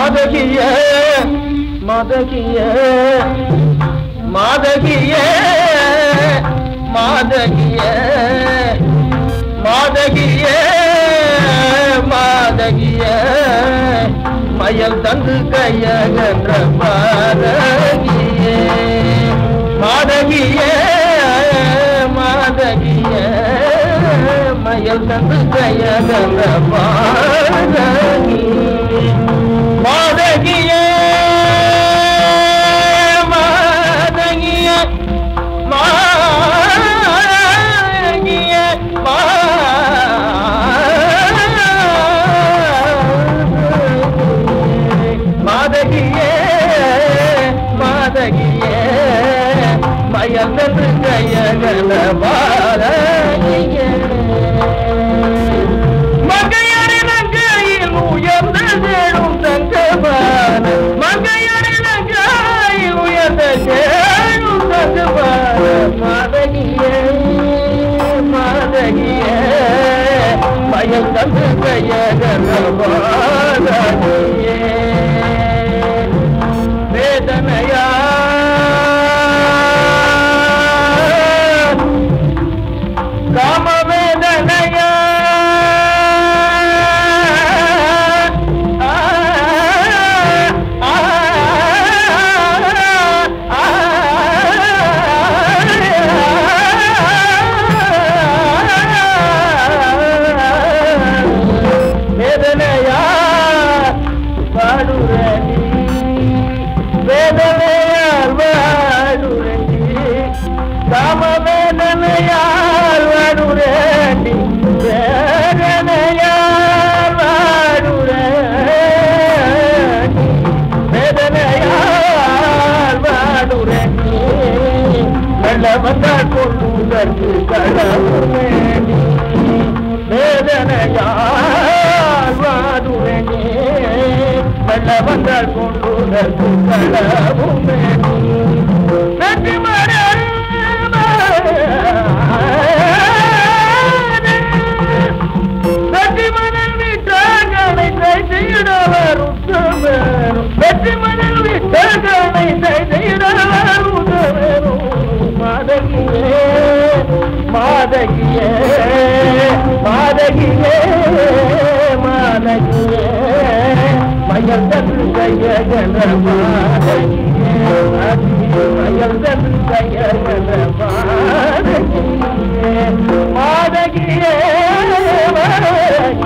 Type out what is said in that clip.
மாதகிய மாதகிய மாதகிய மாதகிய மாதகிய மாதகிய மயல் தந்து கையகன்ற மாதகியே மாதகியே மாதகிய மயல் தந்து கையகன்ற மாதகியே மாதகிய மாதகிய மாதகிய மாதகியே மாதகியே மயந்தது கையகல மாதகியே மங்கையரி நங்கையில் உயர்ந்த தேடும் தங்கமான மங்கையரி நங்கையில் உயர்ந்த தேடும் தங்கமான மாதகியே மாதகியே மயம் தந்து கையகல மாதகியே வேதனையா காம வேதனையா வேதனையா பாடுறடி வேதனையால் வாடுறடி காம வேதனையால் வாடுறடி வேதனையால் வாடுறடி வேதனையால் வாடுறடி வெள்ள வந்தால் கொள்ளுதற்கு கடவு வேண்டி வேதனையால் வாடுறடி வெள்ள வந்தால் கொள்ளுதற்கு கடவும் வேண்டி வெற்றி வெற்றி மணல் விட்டாங்களை செய்திடவர் உத்தமரும் வெற்றி மணல் விட்டாங்களை செய்திடவர் உத்தமரும் மாதகியே மாதகியே மாதகியே மாதகியே மயல் தன்று கையகல மாதகியே மயல் தன்று கையகல மாதகியே மாதகியே மாதகியே